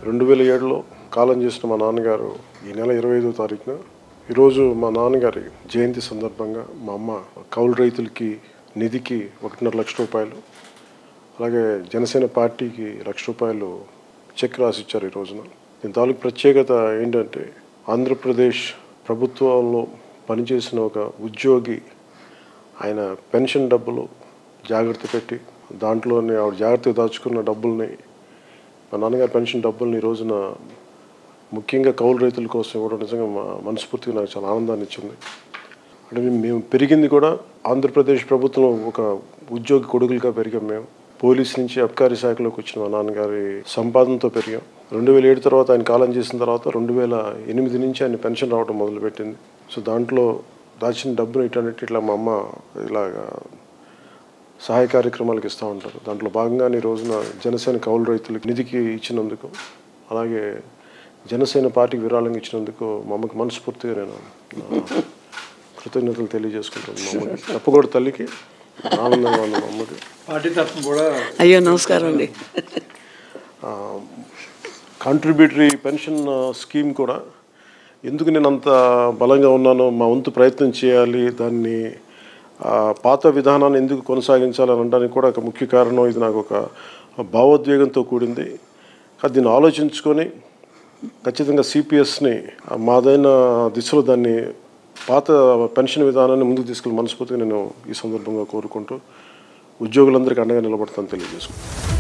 రెండు వేల ఏడులో కాలం చేసిన మా నాన్నగారు ఈ నెల ఇరవై ఐదో తారీఖున ఈరోజు మా నాన్నగారి జయంతి సందర్భంగా మా అమ్మ కౌలు రైతులకి నిధికి ఒకటిన్నర లక్ష రూపాయలు అలాగే జనసేన పార్టీకి లక్ష రూపాయలు చెక్ రాసిచ్చారు ఈ రోజున దీని తాలూకు ప్రత్యేకత ఏంటంటే ఆంధ్రప్రదేశ్ ప్రభుత్వంలో పనిచేసిన ఒక ఉద్యోగి ఆయన పెన్షన్ డబ్బులు జాగ్రత్త పెట్టి దాంట్లోనే ఆవిడ జాగ్రత్తగా దాచుకున్న డబ్బుల్ని మా నాన్నగారి పెన్షన్ డబ్బుల్ని ఈ రోజున ముఖ్యంగా కౌలు రైతుల కోసం ఇవ్వడం నిజంగా మా మనస్ఫూర్తిగా నాకు చాలా ఆనందాన్ని ఇచ్చింది అంటే మేము- మేము పెరిగింది కూడా ఆంధ్రప్రదేశ్ ప్రభుత్వం ఒక ఉద్యోగి కొడుకులుగా పెరిగాం మేము పోలీస్ నుంచి అబ్కారీ శాఖలోకి వచ్చిన మా నాన్నగారి సంపాదనతో పెరిగాం రెండు వేల ఏడు తర్వాత ఆయన కాలం చేసిన తర్వాత రెండు వేల ఎనిమిది నుంచి ఆయన పెన్షన్ రావడం మొదలుపెట్టింది సో దాంట్లో దాచిన డబ్బును ఇటన్నిటి ఇట్లా మా అమ్మ ఇలాగా సహాయ కార్యక్రమాలకు ఇస్తూ ఉంటారు దాంట్లో భాగంగానే ఈ రోజున జనసేన కౌలు రైతులకు నిధికి ఇచ్చినందుకు అలాగే జనసేన పార్టీకి విరాళంగా ఇచ్చినందుకు మా అమ్మకి మనస్ఫూర్తిగా నేను నా కృతజ్ఞతలు తెలియజేసుకుంటాను మా అమ్మకి తప్పకూడదు తల్లికి ఆనందంగా ఉంది మా అమ్మకి పార్టీ తరఫున కూడా అయ్యో నమస్కారం అండి కాంట్రిబ్యూటరీ పెన్షన్ స్కీమ్ కూడా ఎందుకు నేను అంత బలంగా ఉన్నానో మా వంతు ప్రయత్నం చేయాలి దాన్ని ఆ, పాత విధానాన్ని ఎందుకు కొనసాగించాలని అనడానికి కూడా ఒక ముఖ్య కారణం ఇది నాకు ఒక భావోద్వేగంతో కూడింది కానీ దీన్ని ఆలోచించుకొని ఖచ్చితంగా సిపిఎస్ని మాదైన దిశలో దాన్ని పాత పెన్షన్ విధానాన్ని ముందుకు తీసుకెళ్ళి మనస్ఫూర్తిగా నేను ఈ సందర్భంగా కోరుకుంటూ ఉద్యోగులందరికీ అండగా నిలబడతాను తెలియజేసుకుంటాను